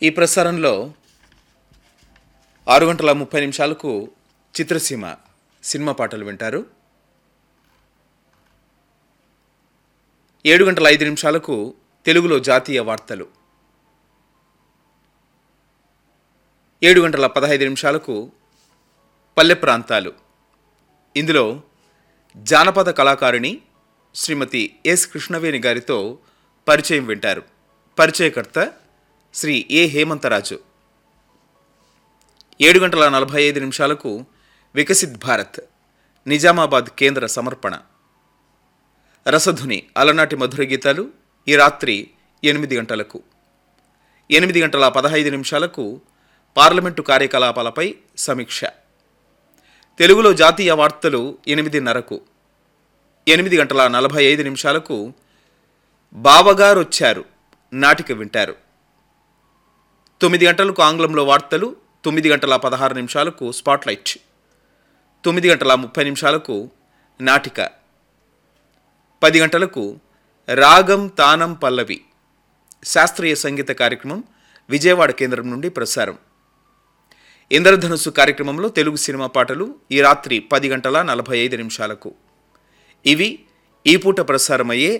ఈ ప్రసారంలో ఆరు గంటల ముప్పై నిమిషాలకు చిత్రసీమ సినిమా పాటలు వింటారు ఏడు గంటల ఐదు నిమిషాలకు తెలుగులో జాతీయ వార్తలు ఏడు గంటల పదహైదు నిమిషాలకు పల్లె ప్రాంతాలు ఇందులో జానపద కళాకారిణి శ్రీమతి ఎస్ కృష్ణవేణి గారితో పరిచయం వింటారు పరిచయకర్త శ్రీ ఏ హేమంతరాజు ఏడు గంటల నలభై ఐదు నిమిషాలకు వికసిత్ భారత్ నిజామాబాద్ కేంద్ర సమర్పణ రసధుని అలనాటి మధుర గీతాలు ఈ రాత్రి ఎనిమిది గంటలకు ఎనిమిది గంటల పదహైదు నిమిషాలకు పార్లమెంటు కార్యకలాపాలపై సమీక్ష తెలుగులో జాతీయ వార్తలు ఎనిమిదిన్నరకు ఎనిమిది గంటల నలభై ఐదు నిమిషాలకు బావగారొచ్చారు నాటిక వింటారు తొమ్మిది గంటలకు ఆంగ్లంలో వార్తలు తొమ్మిది గంటల పదహారు నిమిషాలకు స్పాట్లైట్ తొమ్మిది గంటల ముప్పై నిమిషాలకు నాటిక పది గంటలకు రాగం తానం పల్లవి శాస్త్రీయ సంగీత కార్యక్రమం విజయవాడ కేంద్రం నుండి ప్రసారం ఇంద్రధనుస్సు కార్యక్రమంలో తెలుగు సినిమా పాటలు ఈ రాత్రి పది గంటల నలభై ఐదు నిమిషాలకు ఇవి ఈ పూట ప్రసారమయ్యే